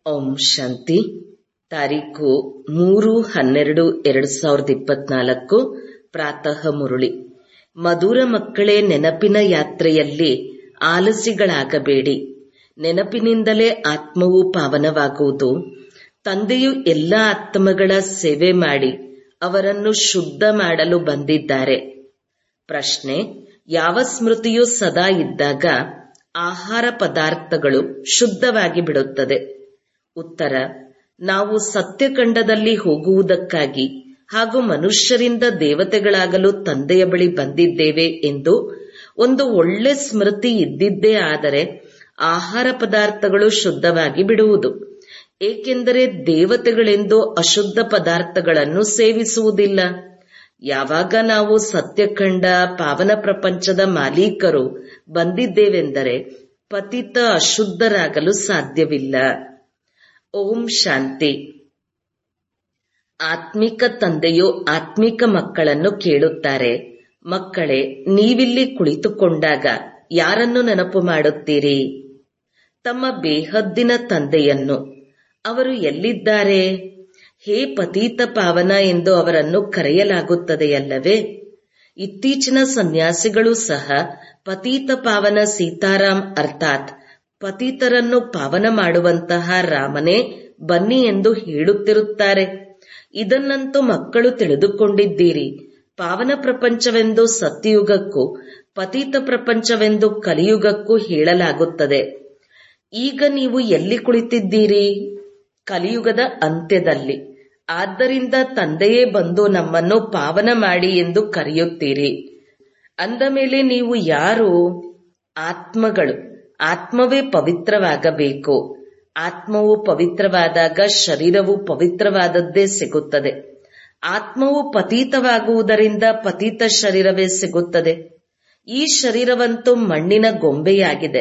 ಓಂ ಶಾಂತಿ ತಾರೀಕು ಮೂರು ಹನ್ನೆರಡು ಎರಡು ಸಾವಿರದ ಇಪ್ಪತ್ನಾಲ್ಕು ಪ್ರಾತಃ ಮುರುಳಿ ಮಧುರ ಮಕ್ಕಳೇ ನೆನಪಿನ ಯಾತ್ರೆಯಲ್ಲಿ ಆಲಸಿಗಳಾಗಬೇಡಿ ನೆನಪಿನಿಂದಲೇ ಆತ್ಮವು ಪಾವನವಾಗುವುದು ತಂದೆಯು ಎಲ್ಲ ಆತ್ಮಗಳ ಸೇವೆ ಮಾಡಿ ಅವರನ್ನು ಶುದ್ಧ ಮಾಡಲು ಬಂದಿದ್ದಾರೆ ಪ್ರಶ್ನೆ ಯಾವ ಸ್ಮೃತಿಯು ಸದಾ ಇದ್ದಾಗ ಆಹಾರ ಪದಾರ್ಥಗಳು ಶುದ್ಧವಾಗಿ ಬಿಡುತ್ತದೆ ಉತ್ತರ ನಾವು ಸತ್ಯಖಂಡದಲ್ಲಿ ಹೋಗುವುದಕ್ಕಾಗಿ ಹಾಗೂ ಮನುಷ್ಯರಿಂದ ದೇವತೆಗಳಾಗಲು ತಂದೆಯ ಬಳಿ ಬಂದಿದ್ದೇವೆ ಎಂದು ಒಂದು ಒಳ್ಳೆ ಸ್ಮೃತಿ ಇದ್ದಿದ್ದೇ ಆದರೆ ಆಹಾರ ಪದಾರ್ಥಗಳು ಶುದ್ಧವಾಗಿ ಬಿಡುವುದು ಏಕೆಂದರೆ ದೇವತೆಗಳೆಂದು ಅಶುದ್ಧ ಪದಾರ್ಥಗಳನ್ನು ಸೇವಿಸುವುದಿಲ್ಲ ಯಾವಾಗ ನಾವು ಸತ್ಯಖಂಡ ಪಾವನ ಪ್ರಪಂಚದ ಮಾಲೀಕರು ಬಂದಿದ್ದೇವೆಂದರೆ ಪತಿತ ಅಶುದ್ಧರಾಗಲು ಸಾಧ್ಯವಿಲ್ಲ ಓಂ ಶಾಂತಿ ಆತ್ಮಿಕ ತಂದೆಯು ಆತ್ಮಿಕ ಮಕ್ಕಳನ್ನು ಕೇಳುತ್ತಾರೆ ಮಕ್ಕಳೇ ನೀವಿಲ್ಲಿ ಕುಳಿತುಕೊಂಡಾಗ ಯಾರನ್ನು ನೆನಪು ಮಾಡುತ್ತೀರಿ ತಮ್ಮ ಬೇಹದ್ದಿನ ತಂದೆಯನ್ನು ಅವರು ಎಲ್ಲಿದ್ದಾರೆ ಹೇ ಪತೀತ ಪಾವನ ಎಂದು ಅವರನ್ನು ಕರೆಯಲಾಗುತ್ತದೆಯಲ್ಲವೇ ಇತ್ತೀಚಿನ ಸನ್ಯಾಸಿಗಳು ಸಹ ಪತೀತ ಪಾವನ ಸೀತಾರಾಮ್ ಅರ್ಥಾತ್ ಪತೀತರನ್ನು ಪಾವನ ಮಾಡುವಂತಹ ರಾಮನೇ ಬನ್ನಿ ಎಂದು ಹೇಳುತ್ತಿರುತ್ತಾರೆ ಇದನ್ನಂತೂ ಮಕ್ಕಳು ತಿಳಿದುಕೊಂಡಿದ್ದೀರಿ ಪಾವನ ಪ್ರಪಂಚವೆಂದು ಸತ್ಯಯುಗಕ್ಕೂ ಪತೀತ ಪ್ರಪಂಚವೆಂದು ಕಲಿಯುಗಕ್ಕೂ ಹೇಳಲಾಗುತ್ತದೆ ಈಗ ನೀವು ಎಲ್ಲಿ ಕುಳಿತಿದ್ದೀರಿ ಕಲಿಯುಗದ ಅಂತ್ಯದಲ್ಲಿ ಆದ್ದರಿಂದ ತಂದೆಯೇ ಬಂದು ನಮ್ಮನ್ನು ಪಾವನ ಮಾಡಿ ಎಂದು ಕರೆಯುತ್ತೀರಿ ಅಂದ ಮೇಲೆ ನೀವು ಯಾರು ಆತ್ಮಗಳು ಆತ್ಮವೇ ಪವಿತ್ರವಾಗಬೇಕು ಆತ್ಮವು ಪವಿತ್ರವಾದಾಗ ಶರೀರವು ಪವಿತ್ರವಾದದ್ದೇ ಸಿಗುತ್ತದೆ ಆತ್ಮವು ಪತೀತವಾಗುವುದರಿಂದ ಪತೀತ ಶರೀರವೇ ಸಿಗುತ್ತದೆ ಈ ಶರೀರವಂತೂ ಮಣ್ಣಿನ ಗೊಂಬೆಯಾಗಿದೆ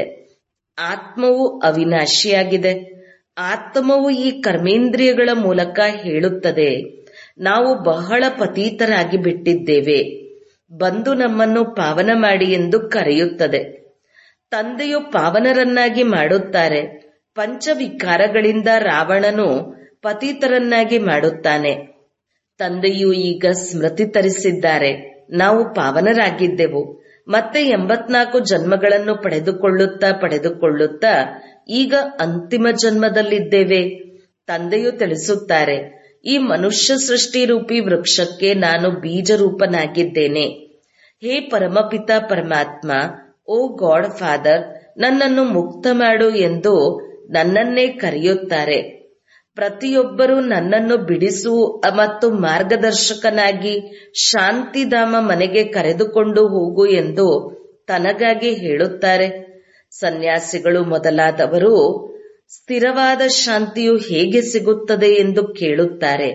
ಆತ್ಮವು ಅವಿನಾಶಿಯಾಗಿದೆ ಆತ್ಮವು ಈ ಕರ್ಮೇಂದ್ರಿಯಗಳ ಮೂಲಕ ಹೇಳುತ್ತದೆ ನಾವು ಬಹಳ ಪತೀತರಾಗಿ ಬಿಟ್ಟಿದ್ದೇವೆ ಬಂದು ನಮ್ಮನ್ನು ಪಾವನ ಮಾಡಿ ಎಂದು ಕರೆಯುತ್ತದೆ ತಂದೆಯು ಪಾವನರನ್ನಾಗಿ ಮಾಡುತ್ತಾರೆ ಪಂಚವಿಕಾರಗಳಿಂದ ರಾವಣನು ಪತೀತರನ್ನಾಗಿ ಮಾಡುತ್ತಾನೆ ತಂದೆಯು ಈಗ ಸ್ಮೃತಿ ತರಿಸಿದ್ದಾರೆ ನಾವು ಪಾವನರಾಗಿದ್ದೆವು ಮತ್ತೆ ಎಂಬತ್ನಾಲ್ಕು ಜನ್ಮಗಳನ್ನು ಪಡೆದುಕೊಳ್ಳುತ್ತಾ ಪಡೆದುಕೊಳ್ಳುತ್ತಾ ಈಗ ಅಂತಿಮ ಜನ್ಮದಲ್ಲಿದ್ದೇವೆ ತಂದೆಯು ತಿಳಿಸುತ್ತಾರೆ ಈ ಮನುಷ್ಯ ಸೃಷ್ಟಿ ರೂಪಿ ವೃಕ್ಷಕ್ಕೆ ನಾನು ಬೀಜ ರೂಪನಾಗಿದ್ದೇನೆ ಹೇ ಪರಮಪಿತ ಪರಮಾತ್ಮ ಓ ಗಾಡ್ ಫಾದರ್ ನನ್ನನ್ನು ಮುಕ್ತ ಮಾಡು ಎಂದು ನನ್ನನ್ನೇ ಕರೆಯುತ್ತಾರೆ ಪ್ರತಿಯೊಬ್ಬರೂ ನನ್ನನ್ನು ಬಿಡಿಸು ಮತ್ತು ಮಾರ್ಗದರ್ಶಕನಾಗಿ ಶಾಂತಿಧಾಮ ಮನೆಗೆ ಕರೆದುಕೊಂಡು ಹೋಗು ಎಂದು ತನಗಾಗಿ ಹೇಳುತ್ತಾರೆ ಸನ್ಯಾಸಿಗಳು ಮೊದಲಾದವರು ಸ್ಥಿರವಾದ ಶಾಂತಿಯು ಹೇಗೆ ಸಿಗುತ್ತದೆ ಎಂದು ಕೇಳುತ್ತಾರೆ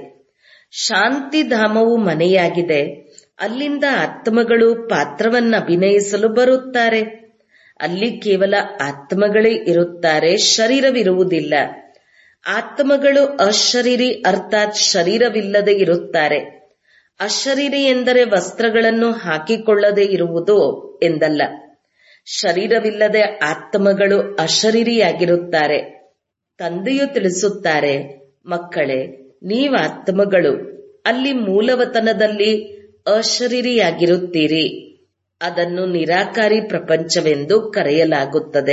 ಶಾಂತಿಧಾಮವು ಮನೆಯಾಗಿದೆ ಅಲ್ಲಿಂದ ಆತ್ಮಗಳು ಪಾತ್ರವನ್ನು ಅಭಿನಯಿಸಲು ಬರುತ್ತಾರೆ ಅಲ್ಲಿ ಕೇವಲ ಆತ್ಮಗಳೇ ಇರುತ್ತಾರೆ ಶರೀರವಿರುವುದಿಲ್ಲ ಆತ್ಮಗಳು ಅಶರೀರಿ ಅರ್ಥಾತ್ ಶರೀರವಿಲ್ಲದೆ ಇರುತ್ತಾರೆ ಅಶರೀರಿ ಎಂದರೆ ವಸ್ತ್ರಗಳನ್ನು ಹಾಕಿಕೊಳ್ಳದೆ ಇರುವುದು ಎಂದಲ್ಲ ಶರೀರವಿಲ್ಲದೆ ಆತ್ಮಗಳು ಅಶರೀರಿಯಾಗಿರುತ್ತಾರೆ ತಂದೆಯು ತಿಳಿಸುತ್ತಾರೆ ಮಕ್ಕಳೇ ನೀವ ಆತ್ಮಗಳು ಅಲ್ಲಿ ಮೂಲವತನದಲ್ಲಿ ಅಶರೀರಿಯಾಗಿರುತ್ತೀರಿ ಅದನ್ನು ನಿರಾಕಾರಿ ಪ್ರಪಂಚವೆಂದು ಕರೆಯಲಾಗುತ್ತದೆ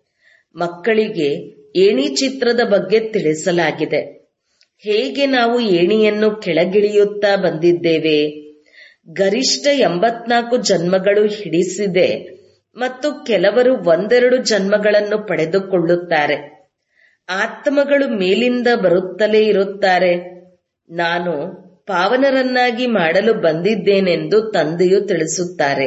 ಮಕ್ಕಳಿಗೆ ಏಣಿ ಚಿತ್ರದ ಬಗ್ಗೆ ತಿಳಿಸಲಾಗಿದೆ ಹೇಗೆ ನಾವು ಏಣಿಯನ್ನು ಕೆಳಗಿಳಿಯುತ್ತಾ ಬಂದಿದ್ದೇವೆ ಗರಿಷ್ಠ ಎಂಬತ್ನಾಲ್ಕು ಜನ್ಮಗಳು ಹಿಡಿಸಿದೆ ಮತ್ತು ಕೆಲವರು ಒಂದೆರಡು ಜನ್ಮಗಳನ್ನು ಪಡೆದುಕೊಳ್ಳುತ್ತಾರೆ ಆತ್ಮಗಳು ಮೇಲಿಂದ ಬರುತ್ತಲೇ ಇರುತ್ತಾರೆ ನಾನು ಪಾವನರನ್ನಾಗಿ ಮಾಡಲು ಬಂದಿದ್ದೇನೆಂದು ತಂದೆಯು ತಿಳಿಸುತ್ತಾರೆ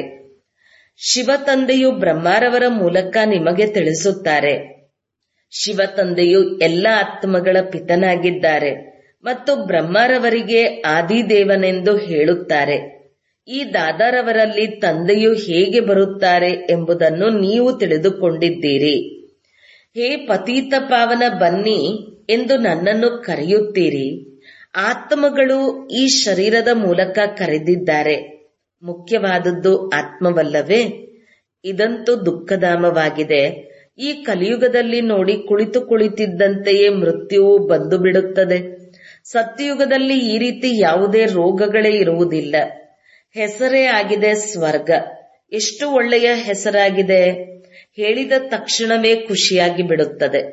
ಶಿವ ತಂದೆಯು ಬ್ರಹ್ಮಾರವರ ಮೂಲಕ ನಿಮಗೆ ತಿಳಿಸುತ್ತಾರೆ ಶಿವ ತಂದೆಯು ಎಲ್ಲ ಆತ್ಮಗಳ ಪಿತನಾಗಿದ್ದಾರೆ ಮತ್ತು ಬ್ರಹ್ಮರವರಿಗೆ ಆದಿದೇವನೆಂದು ಹೇಳುತ್ತಾರೆ ಈ ದಾದಾರವರಲ್ಲಿ ತಂದೆಯು ಹೇಗೆ ಬರುತ್ತಾರೆ ಎಂಬುದನ್ನು ನೀವು ತಿಳಿದುಕೊಂಡಿದ್ದೀರಿ ಹೇ ಪತೀತ ಪಾವನ ಬನ್ನಿ ಎಂದು ನನ್ನನ್ನು ಕರೆಯುತ್ತೀರಿ ಆತ್ಮಗಳು ಈ ಶರೀರದ ಮೂಲಕ ಕರೆದಿದ್ದಾರೆ ಮುಖ್ಯವಾದದ್ದು ಆತ್ಮವಲ್ಲವೇ ಇದಂತೂ ದುಃಖಧಾಮವಾಗಿದೆ ಈ ಕಲಿಯುಗದಲ್ಲಿ ನೋಡಿ ಕುಳಿತು ಕುಳಿತಿದ್ದಂತೆಯೇ ಮೃತ್ಯುವು ಬಂದು ಬಿಡುತ್ತದೆ ಸತ್ಯಯುಗದಲ್ಲಿ ಈ ರೀತಿ ಯಾವುದೇ ರೋಗಗಳೇ ಇರುವುದಿಲ್ಲ ಹೆಸರೇ ಆಗಿದೆ ಸ್ವರ್ಗ ಎಷ್ಟು ಒಳ್ಳೆಯ ಹೆಸರಾಗಿದೆ ಹೇಳಿದ ತಕ್ಷಣವೇ ಖುಷಿಯಾಗಿ ಬಿಡುತ್ತದೆ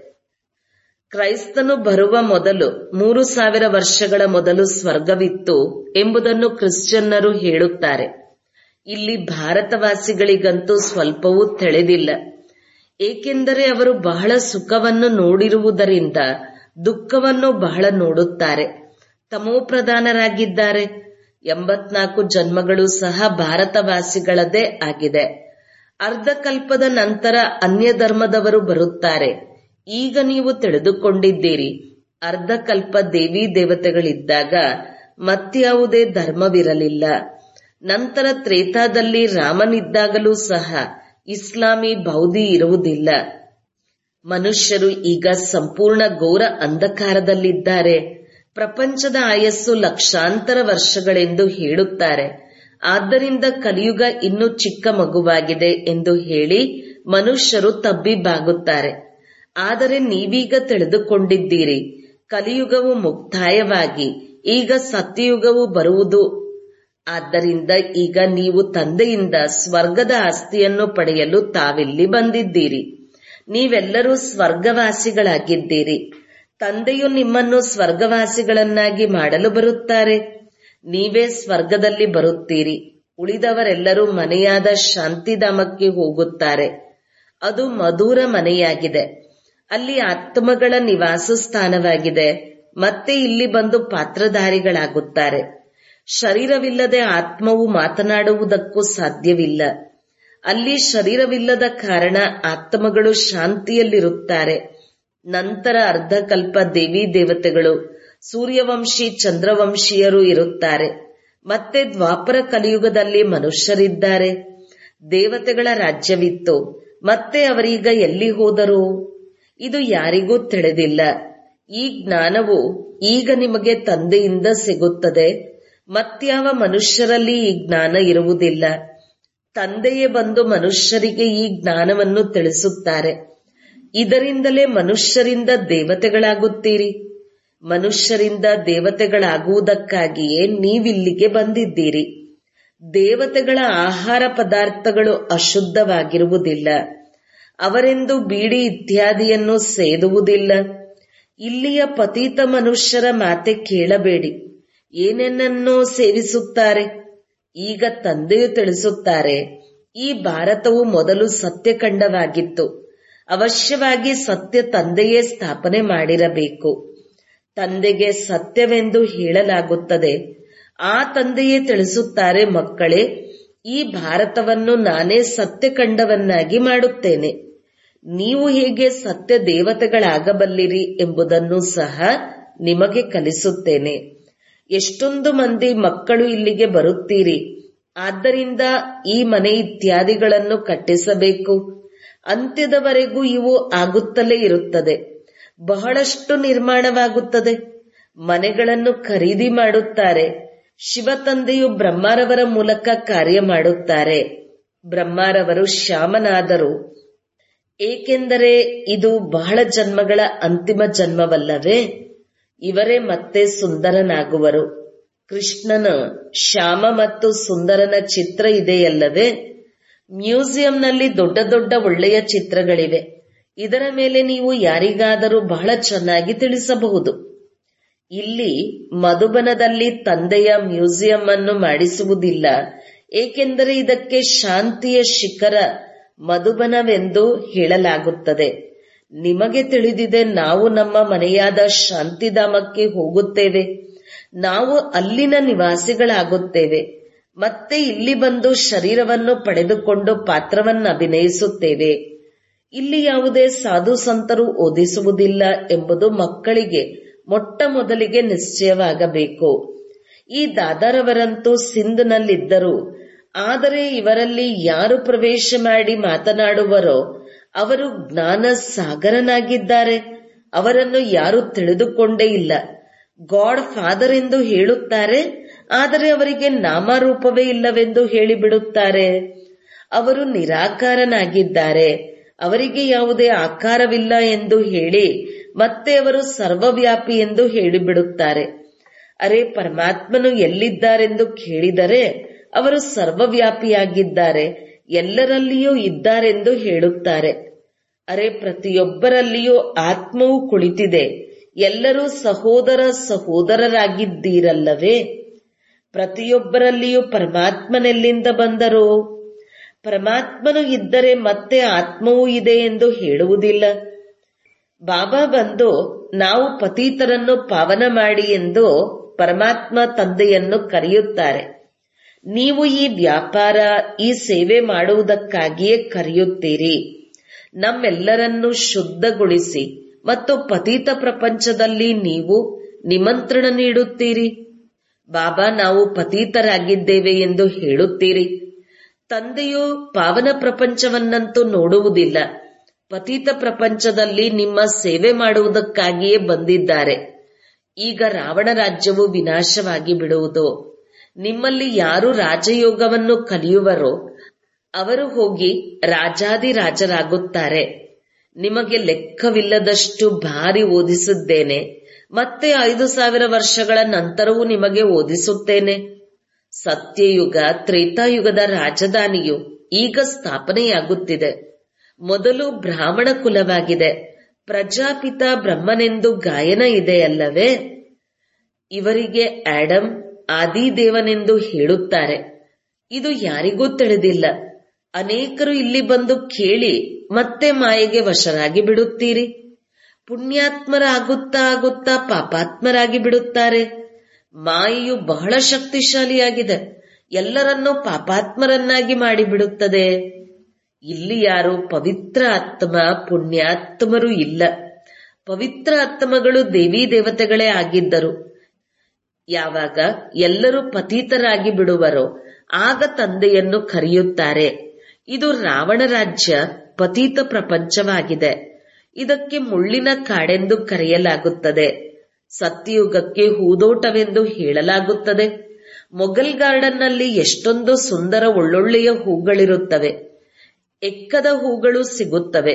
ಕ್ರೈಸ್ತನು ಬರುವ ಮೊದಲು ಮೂರು ಸಾವಿರ ವರ್ಷಗಳ ಮೊದಲು ಸ್ವರ್ಗವಿತ್ತು ಎಂಬುದನ್ನು ಕ್ರಿಶ್ಚಿಯನ್ನರು ಹೇಳುತ್ತಾರೆ ಇಲ್ಲಿ ಭಾರತವಾಸಿಗಳಿಗಂತೂ ಸ್ವಲ್ಪವೂ ತಿಳಿದಿಲ್ಲ ಏಕೆಂದರೆ ಅವರು ಬಹಳ ಸುಖವನ್ನು ನೋಡಿರುವುದರಿಂದ ದುಃಖವನ್ನು ಬಹಳ ನೋಡುತ್ತಾರೆ ತಮೋಪ್ರಧಾನರಾಗಿದ್ದಾರೆ ಎಂಬತ್ನಾಲ್ಕು ಜನ್ಮಗಳು ಸಹ ಭಾರತವಾಸಿಗಳದೇ ಆಗಿದೆ ಅರ್ಧಕಲ್ಪದ ನಂತರ ಅನ್ಯ ಧರ್ಮದವರು ಬರುತ್ತಾರೆ ಈಗ ನೀವು ತಿಳಿದುಕೊಂಡಿದ್ದೀರಿ ಅರ್ಧಕಲ್ಪ ದೇವಿ ದೇವತೆಗಳಿದ್ದಾಗ ಮತ್ಯಾವುದೇ ಧರ್ಮವಿರಲಿಲ್ಲ ನಂತರ ತ್ರೇತಾದಲ್ಲಿ ರಾಮನಿದ್ದಾಗಲೂ ಸಹ ಇಸ್ಲಾಮಿ ಬೌದ್ಧಿ ಇರುವುದಿಲ್ಲ ಮನುಷ್ಯರು ಈಗ ಸಂಪೂರ್ಣ ಘೋರ ಅಂಧಕಾರದಲ್ಲಿದ್ದಾರೆ ಪ್ರಪಂಚದ ಆಯಸ್ಸು ಲಕ್ಷಾಂತರ ವರ್ಷಗಳೆಂದು ಹೇಳುತ್ತಾರೆ ಆದ್ದರಿಂದ ಕಲಿಯುಗ ಇನ್ನೂ ಚಿಕ್ಕ ಮಗುವಾಗಿದೆ ಎಂದು ಹೇಳಿ ಮನುಷ್ಯರು ತಬ್ಬಿಬ್ಬಾಗುತ್ತಾರೆ ಆದರೆ ನೀವೀಗ ತಿಳಿದುಕೊಂಡಿದ್ದೀರಿ ಕಲಿಯುಗವು ಮುಕ್ತಾಯವಾಗಿ ಈಗ ಸತ್ಯಯುಗವು ಬರುವುದು ಆದ್ದರಿಂದ ಈಗ ನೀವು ತಂದೆಯಿಂದ ಸ್ವರ್ಗದ ಆಸ್ತಿಯನ್ನು ಪಡೆಯಲು ತಾವಿಲ್ಲಿ ಬಂದಿದ್ದೀರಿ ನೀವೆಲ್ಲರೂ ಸ್ವರ್ಗವಾಸಿಗಳಾಗಿದ್ದೀರಿ ತಂದೆಯು ನಿಮ್ಮನ್ನು ಸ್ವರ್ಗವಾಸಿಗಳನ್ನಾಗಿ ಮಾಡಲು ಬರುತ್ತಾರೆ ನೀವೇ ಸ್ವರ್ಗದಲ್ಲಿ ಬರುತ್ತೀರಿ ಉಳಿದವರೆಲ್ಲರೂ ಮನೆಯಾದ ಶಾಂತಿಧಾಮಕ್ಕೆ ಹೋಗುತ್ತಾರೆ ಅದು ಮಧುರ ಮನೆಯಾಗಿದೆ ಅಲ್ಲಿ ಆತ್ಮಗಳ ನಿವಾಸ ಸ್ಥಾನವಾಗಿದೆ ಮತ್ತೆ ಇಲ್ಲಿ ಬಂದು ಪಾತ್ರಧಾರಿಗಳಾಗುತ್ತಾರೆ ಶರೀರವಿಲ್ಲದೆ ಆತ್ಮವು ಮಾತನಾಡುವುದಕ್ಕೂ ಸಾಧ್ಯವಿಲ್ಲ ಅಲ್ಲಿ ಶರೀರವಿಲ್ಲದ ಕಾರಣ ಆತ್ಮಗಳು ಶಾಂತಿಯಲ್ಲಿರುತ್ತಾರೆ ನಂತರ ಅರ್ಧಕಲ್ಪ ದೇವಿ ದೇವತೆಗಳು ಸೂರ್ಯವಂಶಿ ಚಂದ್ರವಂಶೀಯರು ಇರುತ್ತಾರೆ ಮತ್ತೆ ದ್ವಾಪರ ಕಲಿಯುಗದಲ್ಲಿ ಮನುಷ್ಯರಿದ್ದಾರೆ ದೇವತೆಗಳ ರಾಜ್ಯವಿತ್ತು ಮತ್ತೆ ಅವರೀಗ ಎಲ್ಲಿ ಹೋದರು ಇದು ಯಾರಿಗೂ ತಿಳಿದಿಲ್ಲ ಈ ಜ್ಞಾನವು ಈಗ ನಿಮಗೆ ತಂದೆಯಿಂದ ಸಿಗುತ್ತದೆ ಮತ್ಯಾವ ಮನುಷ್ಯರಲ್ಲಿ ಈ ಜ್ಞಾನ ಇರುವುದಿಲ್ಲ ತಂದೆಯೇ ಬಂದು ಮನುಷ್ಯರಿಗೆ ಈ ಜ್ಞಾನವನ್ನು ತಿಳಿಸುತ್ತಾರೆ ಇದರಿಂದಲೇ ಮನುಷ್ಯರಿಂದ ದೇವತೆಗಳಾಗುತ್ತೀರಿ ಮನುಷ್ಯರಿಂದ ದೇವತೆಗಳಾಗುವುದಕ್ಕಾಗಿಯೇ ನೀವಿಲ್ಲಿಗೆ ಬಂದಿದ್ದೀರಿ ದೇವತೆಗಳ ಆಹಾರ ಪದಾರ್ಥಗಳು ಅಶುದ್ಧವಾಗಿರುವುದಿಲ್ಲ ಅವರೆಂದು ಬೀಡಿ ಇತ್ಯಾದಿಯನ್ನು ಸೇದುವುದಿಲ್ಲ ಇಲ್ಲಿಯ ಪತೀತ ಮನುಷ್ಯರ ಮಾತೆ ಕೇಳಬೇಡಿ ಏನೇನನ್ನೋ ಸೇವಿಸುತ್ತಾರೆ ಈಗ ತಂದೆಯು ತಿಳಿಸುತ್ತಾರೆ ಈ ಭಾರತವು ಮೊದಲು ಸತ್ಯಖಂಡವಾಗಿತ್ತು ಅವಶ್ಯವಾಗಿ ಸತ್ಯ ತಂದೆಯೇ ಸ್ಥಾಪನೆ ಮಾಡಿರಬೇಕು ತಂದೆಗೆ ಸತ್ಯವೆಂದು ಹೇಳಲಾಗುತ್ತದೆ ಆ ತಂದೆಯೇ ತಿಳಿಸುತ್ತಾರೆ ಮಕ್ಕಳೇ ಈ ಭಾರತವನ್ನು ನಾನೇ ಸತ್ಯಖಂಡವನ್ನಾಗಿ ಮಾಡುತ್ತೇನೆ ನೀವು ಹೇಗೆ ಸತ್ಯ ದೇವತೆಗಳಾಗಬಲ್ಲಿರಿ ಎಂಬುದನ್ನು ಸಹ ನಿಮಗೆ ಕಲಿಸುತ್ತೇನೆ ಎಷ್ಟೊಂದು ಮಂದಿ ಮಕ್ಕಳು ಇಲ್ಲಿಗೆ ಬರುತ್ತೀರಿ ಆದ್ದರಿಂದ ಈ ಮನೆ ಇತ್ಯಾದಿಗಳನ್ನು ಕಟ್ಟಿಸಬೇಕು ಅಂತ್ಯದವರೆಗೂ ಇವು ಆಗುತ್ತಲೇ ಇರುತ್ತದೆ ಬಹಳಷ್ಟು ನಿರ್ಮಾಣವಾಗುತ್ತದೆ ಮನೆಗಳನ್ನು ಖರೀದಿ ಮಾಡುತ್ತಾರೆ ಶಿವ ತಂದೆಯು ಬ್ರಹ್ಮಾರವರ ಮೂಲಕ ಕಾರ್ಯ ಮಾಡುತ್ತಾರೆ ಬ್ರಹ್ಮಾರವರು ಶ್ಯಾಮನಾದರು ಏಕೆಂದರೆ ಇದು ಬಹಳ ಜನ್ಮಗಳ ಅಂತಿಮ ಜನ್ಮವಲ್ಲವೇ ಇವರೇ ಮತ್ತೆ ಸುಂದರನಾಗುವರು ಕೃಷ್ಣನ ಶ್ಯಾಮ ಮತ್ತು ಸುಂದರನ ಚಿತ್ರ ಇದೆಯಲ್ಲವೇ ಮ್ಯೂಸಿಯಂನಲ್ಲಿ ದೊಡ್ಡ ದೊಡ್ಡ ಒಳ್ಳೆಯ ಚಿತ್ರಗಳಿವೆ ಇದರ ಮೇಲೆ ನೀವು ಯಾರಿಗಾದರೂ ಬಹಳ ಚೆನ್ನಾಗಿ ತಿಳಿಸಬಹುದು ಇಲ್ಲಿ ಮಧುಬನದಲ್ಲಿ ತಂದೆಯ ಮ್ಯೂಸಿಯಂ ಅನ್ನು ಮಾಡಿಸುವುದಿಲ್ಲ ಏಕೆಂದರೆ ಇದಕ್ಕೆ ಶಾಂತಿಯ ಶಿಖರ ಮಧುಬನವೆಂದು ಹೇಳಲಾಗುತ್ತದೆ ನಿಮಗೆ ತಿಳಿದಿದೆ ನಾವು ನಮ್ಮ ಮನೆಯಾದ ಶಾಂತಿಧಾಮಕ್ಕೆ ಹೋಗುತ್ತೇವೆ ನಾವು ಅಲ್ಲಿನ ನಿವಾಸಿಗಳಾಗುತ್ತೇವೆ ಮತ್ತೆ ಇಲ್ಲಿ ಬಂದು ಶರೀರವನ್ನು ಪಡೆದುಕೊಂಡು ಪಾತ್ರವನ್ನು ಅಭಿನಯಿಸುತ್ತೇವೆ ಇಲ್ಲಿ ಯಾವುದೇ ಸಾಧು ಸಂತರು ಓದಿಸುವುದಿಲ್ಲ ಎಂಬುದು ಮಕ್ಕಳಿಗೆ ಮೊಟ್ಟ ಮೊದಲಿಗೆ ನಿಶ್ಚಯವಾಗಬೇಕು ಈ ದಾದರವರಂತೂ ಸಿಂಧ್ನಲ್ಲಿದ್ದರು ಆದರೆ ಇವರಲ್ಲಿ ಯಾರು ಪ್ರವೇಶ ಮಾಡಿ ಮಾತನಾಡುವರೋ ಅವರು ಜ್ಞಾನ ಸಾಗರನಾಗಿದ್ದಾರೆ ಅವರನ್ನು ಯಾರು ತಿಳಿದುಕೊಂಡೇ ಇಲ್ಲ ಗಾಡ್ ಫಾದರ್ ಎಂದು ಹೇಳುತ್ತಾರೆ ಆದರೆ ಅವರಿಗೆ ನಾಮರೂಪವೇ ಇಲ್ಲವೆಂದು ಹೇಳಿಬಿಡುತ್ತಾರೆ ಅವರು ನಿರಾಕಾರನಾಗಿದ್ದಾರೆ ಅವರಿಗೆ ಯಾವುದೇ ಆಕಾರವಿಲ್ಲ ಎಂದು ಹೇಳಿ ಮತ್ತೆ ಅವರು ಸರ್ವವ್ಯಾಪಿ ಎಂದು ಹೇಳಿಬಿಡುತ್ತಾರೆ ಅರೆ ಪರಮಾತ್ಮನು ಎಲ್ಲಿದ್ದಾರೆಂದು ಕೇಳಿದರೆ ಅವರು ಸರ್ವವ್ಯಾಪಿಯಾಗಿದ್ದಾರೆ ಎಲ್ಲರಲ್ಲಿಯೂ ಇದ್ದಾರೆಂದು ಹೇಳುತ್ತಾರೆ ಅರೆ ಪ್ರತಿಯೊಬ್ಬರಲ್ಲಿಯೂ ಆತ್ಮವು ಕುಳಿತಿದೆ ಎಲ್ಲರೂ ಸಹೋದರ ಸಹೋದರರಾಗಿದ್ದೀರಲ್ಲವೇ ಪ್ರತಿಯೊಬ್ಬರಲ್ಲಿಯೂ ಪರಮಾತ್ಮನೆಲ್ಲಿಂದ ಬಂದರೋ ಪರಮಾತ್ಮನು ಇದ್ದರೆ ಮತ್ತೆ ಆತ್ಮವೂ ಇದೆ ಎಂದು ಹೇಳುವುದಿಲ್ಲ ಬಾಬಾ ಬಂದು ನಾವು ಪತೀತರನ್ನು ಪಾವನ ಮಾಡಿ ಎಂದು ಪರಮಾತ್ಮ ತಂದೆಯನ್ನು ಕರೆಯುತ್ತಾರೆ ನೀವು ಈ ವ್ಯಾಪಾರ ಈ ಸೇವೆ ಮಾಡುವುದಕ್ಕಾಗಿಯೇ ಕರೆಯುತ್ತೀರಿ ನಮ್ಮೆಲ್ಲರನ್ನು ಶುದ್ಧಗೊಳಿಸಿ ಮತ್ತು ಪತೀತ ಪ್ರಪಂಚದಲ್ಲಿ ನೀವು ನಿಮಂತ್ರಣ ನೀಡುತ್ತೀರಿ ಬಾಬಾ ನಾವು ಪತೀತರಾಗಿದ್ದೇವೆ ಎಂದು ಹೇಳುತ್ತೀರಿ ತಂದೆಯು ಪಾವನ ಪ್ರಪಂಚವನ್ನಂತೂ ನೋಡುವುದಿಲ್ಲ ಪತೀತ ಪ್ರಪಂಚದಲ್ಲಿ ನಿಮ್ಮ ಸೇವೆ ಮಾಡುವುದಕ್ಕಾಗಿಯೇ ಬಂದಿದ್ದಾರೆ ಈಗ ರಾವಣ ರಾಜ್ಯವು ವಿನಾಶವಾಗಿ ಬಿಡುವುದು ನಿಮ್ಮಲ್ಲಿ ಯಾರು ರಾಜಯೋಗವನ್ನು ಕಲಿಯುವರೋ ಅವರು ಹೋಗಿ ರಾಜಾದಿರಾಜರಾಗುತ್ತಾರೆ ನಿಮಗೆ ಲೆಕ್ಕವಿಲ್ಲದಷ್ಟು ಭಾರಿ ಓದಿಸಿದ್ದೇನೆ ಮತ್ತೆ ಐದು ಸಾವಿರ ವರ್ಷಗಳ ನಂತರವೂ ನಿಮಗೆ ಓದಿಸುತ್ತೇನೆ ಸತ್ಯಯುಗ ತ್ರೇತಾಯುಗದ ರಾಜಧಾನಿಯು ಈಗ ಸ್ಥಾಪನೆಯಾಗುತ್ತಿದೆ ಮೊದಲು ಬ್ರಾಹ್ಮಣ ಕುಲವಾಗಿದೆ ಪ್ರಜಾಪಿತ ಬ್ರಹ್ಮನೆಂದು ಗಾಯನ ಇದೆಯಲ್ಲವೇ ಇವರಿಗೆ ಆಡಮ್ ಆದಿದೇವನೆಂದು ಹೇಳುತ್ತಾರೆ ಇದು ಯಾರಿಗೂ ತಿಳಿದಿಲ್ಲ ಅನೇಕರು ಇಲ್ಲಿ ಬಂದು ಕೇಳಿ ಮತ್ತೆ ಮಾಯೆಗೆ ವಶರಾಗಿ ಬಿಡುತ್ತೀರಿ ಪುಣ್ಯಾತ್ಮರಾಗುತ್ತಾ ಆಗುತ್ತಾ ಪಾಪಾತ್ಮರಾಗಿ ಬಿಡುತ್ತಾರೆ ಮಾಯೆಯು ಬಹಳ ಶಕ್ತಿಶಾಲಿಯಾಗಿದೆ ಎಲ್ಲರನ್ನೂ ಪಾಪಾತ್ಮರನ್ನಾಗಿ ಮಾಡಿಬಿಡುತ್ತದೆ ಇಲ್ಲಿ ಯಾರು ಪವಿತ್ರ ಆತ್ಮ ಪುಣ್ಯಾತ್ಮರು ಇಲ್ಲ ಪವಿತ್ರ ಆತ್ಮಗಳು ದೇವಿ ದೇವತೆಗಳೇ ಆಗಿದ್ದರು ಯಾವಾಗ ಎಲ್ಲರೂ ಪತೀತರಾಗಿ ಬಿಡುವರೋ ಆಗ ತಂದೆಯನ್ನು ಕರೆಯುತ್ತಾರೆ ಇದು ರಾವಣ ರಾಜ್ಯ ಪತೀತ ಪ್ರಪಂಚವಾಗಿದೆ ಇದಕ್ಕೆ ಮುಳ್ಳಿನ ಕಾಡೆಂದು ಕರೆಯಲಾಗುತ್ತದೆ ಸತ್ಯಯುಗಕ್ಕೆ ಹೂದೋಟವೆಂದು ಹೇಳಲಾಗುತ್ತದೆ ಮೊಘಲ್ ಗಾರ್ಡನ್ನಲ್ಲಿ ಎಷ್ಟೊಂದು ಸುಂದರ ಒಳ್ಳೊಳ್ಳೆಯ ಹೂಗಳಿರುತ್ತವೆ ಎಕ್ಕದ ಹೂಗಳು ಸಿಗುತ್ತವೆ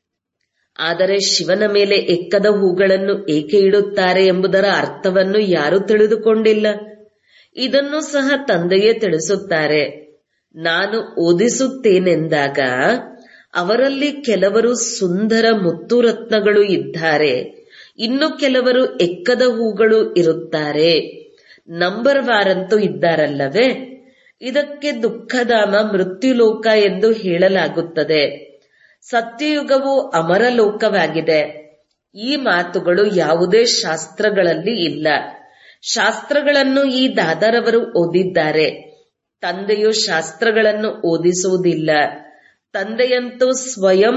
ಆದರೆ ಶಿವನ ಮೇಲೆ ಎಕ್ಕದ ಹೂಗಳನ್ನು ಏಕೆ ಇಡುತ್ತಾರೆ ಎಂಬುದರ ಅರ್ಥವನ್ನು ಯಾರೂ ತಿಳಿದುಕೊಂಡಿಲ್ಲ ಇದನ್ನು ಸಹ ತಂದೆಯೇ ತಿಳಿಸುತ್ತಾರೆ ನಾನು ಓದಿಸುತ್ತೇನೆಂದಾಗ ಅವರಲ್ಲಿ ಕೆಲವರು ಸುಂದರ ಮುತ್ತುರತ್ನಗಳು ಇದ್ದಾರೆ ಇನ್ನು ಕೆಲವರು ಎಕ್ಕದ ಹೂಗಳು ಇರುತ್ತಾರೆ ನಂಬರ್ ವಾರಂತೂ ಇದ್ದಾರಲ್ಲವೇ ಇದಕ್ಕೆ ದುಃಖಧಾಮ ಮೃತ್ಯುಲೋಕ ಎಂದು ಹೇಳಲಾಗುತ್ತದೆ ಸತ್ಯಯುಗವು ಅಮರಲೋಕವಾಗಿದೆ ಈ ಮಾತುಗಳು ಯಾವುದೇ ಶಾಸ್ತ್ರಗಳಲ್ಲಿ ಇಲ್ಲ ಶಾಸ್ತ್ರಗಳನ್ನು ಈ ದಾದರವರು ಓದಿದ್ದಾರೆ ತಂದೆಯು ಶಾಸ್ತ್ರಗಳನ್ನು ಓದಿಸುವುದಿಲ್ಲ ತಂದೆಯಂತೂ ಸ್ವಯಂ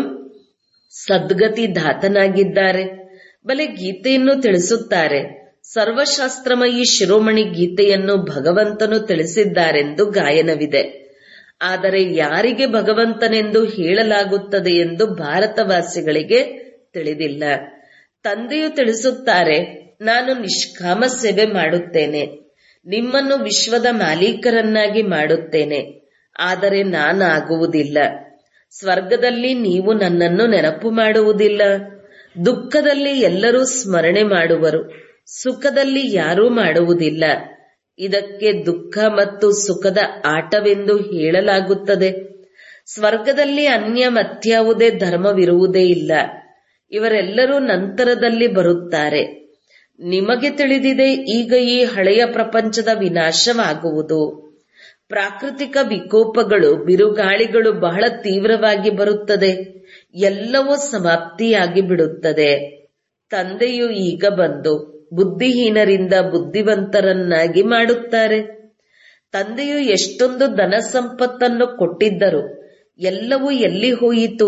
ಸದ್ಗತಿ ದಾತನಾಗಿದ್ದಾರೆ ಬಲೆ ಗೀತೆಯನ್ನು ತಿಳಿಸುತ್ತಾರೆ ಸರ್ವಶಾಸ್ತ್ರಮಯಿ ಶಿರೋಮಣಿ ಗೀತೆಯನ್ನು ಭಗವಂತನು ತಿಳಿಸಿದ್ದಾರೆಂದು ಗಾಯನವಿದೆ ಆದರೆ ಯಾರಿಗೆ ಭಗವಂತನೆಂದು ಹೇಳಲಾಗುತ್ತದೆ ಎಂದು ಭಾರತವಾಸಿಗಳಿಗೆ ತಿಳಿದಿಲ್ಲ ತಂದೆಯು ತಿಳಿಸುತ್ತಾರೆ ನಾನು ನಿಷ್ಕಾಮ ಸೇವೆ ಮಾಡುತ್ತೇನೆ ನಿಮ್ಮನ್ನು ವಿಶ್ವದ ಮಾಲೀಕರನ್ನಾಗಿ ಮಾಡುತ್ತೇನೆ ಆದರೆ ನಾನಾಗುವುದಿಲ್ಲ ಸ್ವರ್ಗದಲ್ಲಿ ನೀವು ನನ್ನನ್ನು ನೆನಪು ಮಾಡುವುದಿಲ್ಲ ದುಃಖದಲ್ಲಿ ಎಲ್ಲರೂ ಸ್ಮರಣೆ ಮಾಡುವರು ಸುಖದಲ್ಲಿ ಯಾರೂ ಮಾಡುವುದಿಲ್ಲ ಇದಕ್ಕೆ ದುಃಖ ಮತ್ತು ಸುಖದ ಆಟವೆಂದು ಹೇಳಲಾಗುತ್ತದೆ ಸ್ವರ್ಗದಲ್ಲಿ ಅನ್ಯ ಮತ್ಯಾವುದೇ ಧರ್ಮವಿರುವುದೇ ಇಲ್ಲ ಇವರೆಲ್ಲರೂ ನಂತರದಲ್ಲಿ ಬರುತ್ತಾರೆ ನಿಮಗೆ ತಿಳಿದಿದೆ ಈಗ ಈ ಹಳೆಯ ಪ್ರಪಂಚದ ವಿನಾಶವಾಗುವುದು ಪ್ರಾಕೃತಿಕ ವಿಕೋಪಗಳು ಬಿರುಗಾಳಿಗಳು ಬಹಳ ತೀವ್ರವಾಗಿ ಬರುತ್ತದೆ ಎಲ್ಲವೂ ಸಮಾಪ್ತಿಯಾಗಿ ಬಿಡುತ್ತದೆ ತಂದೆಯು ಈಗ ಬಂದು ಬುದ್ಧಿಹೀನರಿಂದ ಬುದ್ಧಿವಂತರನ್ನಾಗಿ ಮಾಡುತ್ತಾರೆ ತಂದೆಯು ಎಷ್ಟೊಂದು ಧನ ಸಂಪತ್ತನ್ನು ಕೊಟ್ಟಿದ್ದರು ಎಲ್ಲವೂ ಎಲ್ಲಿ ಹೋಯಿತು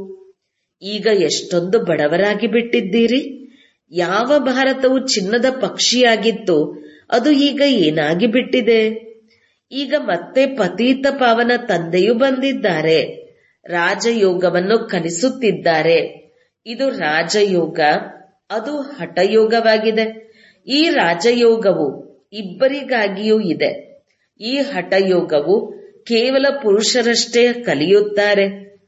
ಈಗ ಎಷ್ಟೊಂದು ಬಡವರಾಗಿ ಬಿಟ್ಟಿದ್ದೀರಿ ಯಾವ ಭಾರತವು ಚಿನ್ನದ ಪಕ್ಷಿಯಾಗಿತ್ತು ಅದು ಈಗ ಏನಾಗಿ ಬಿಟ್ಟಿದೆ ಈಗ ಮತ್ತೆ ಪತೀತ ಪಾವನ ತಂದೆಯು ಬಂದಿದ್ದಾರೆ ರಾಜಯೋಗವನ್ನು ಕಲಿಸುತ್ತಿದ್ದಾರೆ ಇದು ರಾಜಯೋಗ ಅದು ಹಠಯೋಗವಾಗಿದೆ ಈ ರಾಜಯೋಗವು ಇಬ್ಬರಿಗಾಗಿಯೂ ಇದೆ ಈ ಹಠಯೋಗವು ಕೇವಲ ಪುರುಷರಷ್ಟೇ ಕಲಿಯುತ್ತಾರೆ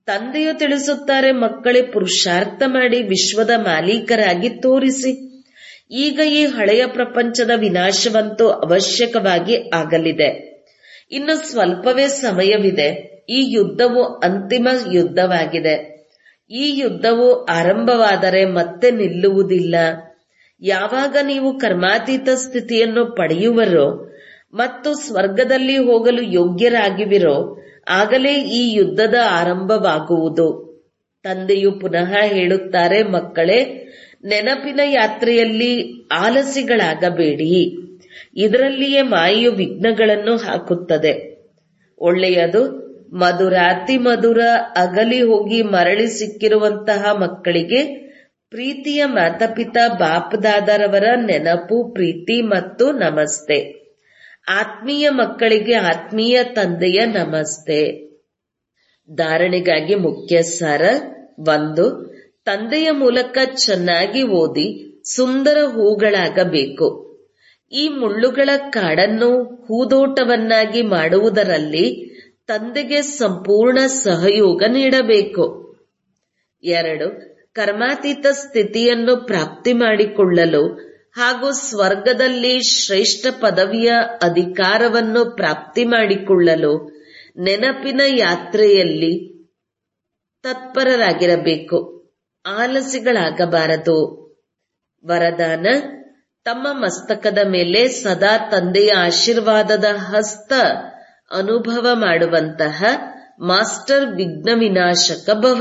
ತಂದೆಯು ತಿಳಿಸುತ್ತಾರೆ ಮಕ್ಕಳೇ ಪುರುಷಾರ್ಥ ಮಾಡಿ ವಿಶ್ವದ ಮಾಲೀಕರಾಗಿ ತೋರಿಸಿ ಈಗ ಈ ಹಳೆಯ ಪ್ರಪಂಚದ ವಿನಾಶವಂತೂ ಅವಶ್ಯಕವಾಗಿ ಆಗಲಿದೆ ಇನ್ನು ಸ್ವಲ್ಪವೇ ಸಮಯವಿದೆ ಈ ಯುದ್ಧವು ಅಂತಿಮ ಯುದ್ಧವಾಗಿದೆ ಈ ಯುದ್ಧವು ಆರಂಭವಾದರೆ ಮತ್ತೆ ನಿಲ್ಲುವುದಿಲ್ಲ ಯಾವಾಗ ನೀವು ಕರ್ಮಾತೀತ ಸ್ಥಿತಿಯನ್ನು ಪಡೆಯುವರೋ ಮತ್ತು ಸ್ವರ್ಗದಲ್ಲಿ ಹೋಗಲು ಯೋಗ್ಯರಾಗಿವಿರೋ ಆಗಲೇ ಈ ಯುದ್ಧದ ಆರಂಭವಾಗುವುದು ತಂದೆಯು ಪುನಃ ಹೇಳುತ್ತಾರೆ ಮಕ್ಕಳೇ ನೆನಪಿನ ಯಾತ್ರೆಯಲ್ಲಿ ಆಲಸಿಗಳಾಗಬೇಡಿ ಇದರಲ್ಲಿಯೇ ಮಾಯೆಯು ವಿಘ್ನಗಳನ್ನು ಹಾಕುತ್ತದೆ ಒಳ್ಳೆಯದು ಮಧುರ ಅತಿ ಮಧುರ ಅಗಲಿ ಹೋಗಿ ಮರಳಿ ಸಿಕ್ಕಿರುವಂತಹ ಮಕ್ಕಳಿಗೆ ಪ್ರೀತಿಯ ಮಾತಪಿತ ಬಾಪದಾದರವರ ನೆನಪು ಪ್ರೀತಿ ಮತ್ತು ನಮಸ್ತೆ ಆತ್ಮೀಯ ಮಕ್ಕಳಿಗೆ ಆತ್ಮೀಯ ತಂದೆಯ ನಮಸ್ತೆ ಧಾರಣೆಗಾಗಿ ಮುಖ್ಯ ಸಾರ ಒಂದು ತಂದೆಯ ಮೂಲಕ ಚೆನ್ನಾಗಿ ಓದಿ ಸುಂದರ ಹೂಗಳಾಗಬೇಕು ಈ ಮುಳ್ಳುಗಳ ಕಾಡನ್ನು ಹೂದೋಟವನ್ನಾಗಿ ಮಾಡುವುದರಲ್ಲಿ ತಂದೆಗೆ ಸಂಪೂರ್ಣ ಸಹಯೋಗ ನೀಡಬೇಕು ಎರಡು ಕರ್ಮಾತೀತ ಸ್ಥಿತಿಯನ್ನು ಪ್ರಾಪ್ತಿ ಮಾಡಿಕೊಳ್ಳಲು ಹಾಗೂ ಸ್ವರ್ಗದಲ್ಲಿ ಶ್ರೇಷ್ಠ ಪದವಿಯ ಅಧಿಕಾರವನ್ನು ಪ್ರಾಪ್ತಿ ಮಾಡಿಕೊಳ್ಳಲು ನೆನಪಿನ ಯಾತ್ರೆಯಲ್ಲಿ ತತ್ಪರರಾಗಿರಬೇಕು ಆಲಸಿಗಳಾಗಬಾರದು ವರದಾನ ತಮ್ಮ ಮಸ್ತಕದ ಮೇಲೆ ಸದಾ ತಂದೆಯ ಆಶೀರ್ವಾದದ ಹಸ್ತ ಅನುಭವ ಮಾಡುವಂತಹ ಮಾಸ್ಟರ್ ವಿಘ್ನ ವಿನಾಶಕ ಭವ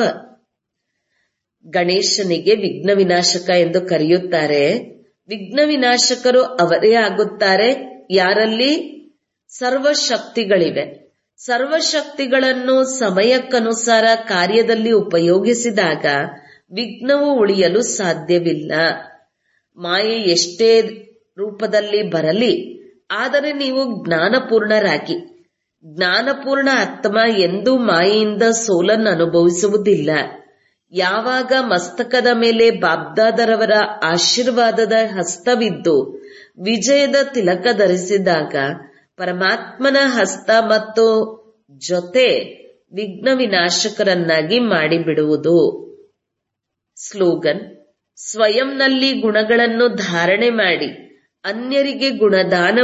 ಗಣೇಶನಿಗೆ ವಿಘ್ನ ವಿನಾಶಕ ಎಂದು ಕರೆಯುತ್ತಾರೆ ವಿಘ್ನ ವಿನಾಶಕರು ಅವರೇ ಆಗುತ್ತಾರೆ ಯಾರಲ್ಲಿ ಸರ್ವಶಕ್ತಿಗಳಿವೆ ಸರ್ವಶಕ್ತಿಗಳನ್ನು ಸಮಯಕ್ಕನುಸಾರ ಕಾರ್ಯದಲ್ಲಿ ಉಪಯೋಗಿಸಿದಾಗ ವಿಘ್ನವು ಉಳಿಯಲು ಸಾಧ್ಯವಿಲ್ಲ ಮಾಯೆ ಎಷ್ಟೇ ರೂಪದಲ್ಲಿ ಬರಲಿ ಆದರೆ ನೀವು ಜ್ಞಾನಪೂರ್ಣರಾಗಿ ಜ್ಞಾನಪೂರ್ಣ ಆತ್ಮ ಎಂದೂ ಮಾಯೆಯಿಂದ ಸೋಲನ್ನು ಅನುಭವಿಸುವುದಿಲ್ಲ ಯಾವಾಗ ಮಸ್ತಕದ ಮೇಲೆ ಬಾಬ್ದಾದರವರ ಆಶೀರ್ವಾದದ ಹಸ್ತವಿದ್ದು ವಿಜಯದ ತಿಲಕ ಧರಿಸಿದಾಗ ಪರಮಾತ್ಮನ ಹಸ್ತ ಮತ್ತು ಜೊತೆ ವಿಘ್ನ ವಿನಾಶಕರನ್ನಾಗಿ ಮಾಡಿಬಿಡುವುದು ಸ್ಲೋಗನ್ ಸ್ವಯಂನಲ್ಲಿ ಗುಣಗಳನ್ನು ಧಾರಣೆ ಮಾಡಿ ಅನ್ಯರಿಗೆ ಗುಣದಾನ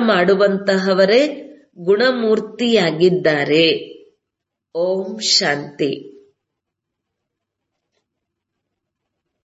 ಮಾಡುವಂತಹವರೇ ಗುಣಮೂರ್ತಿಯಾಗಿದ್ದಾರೆ ಓಂ ಶಾಂತಿ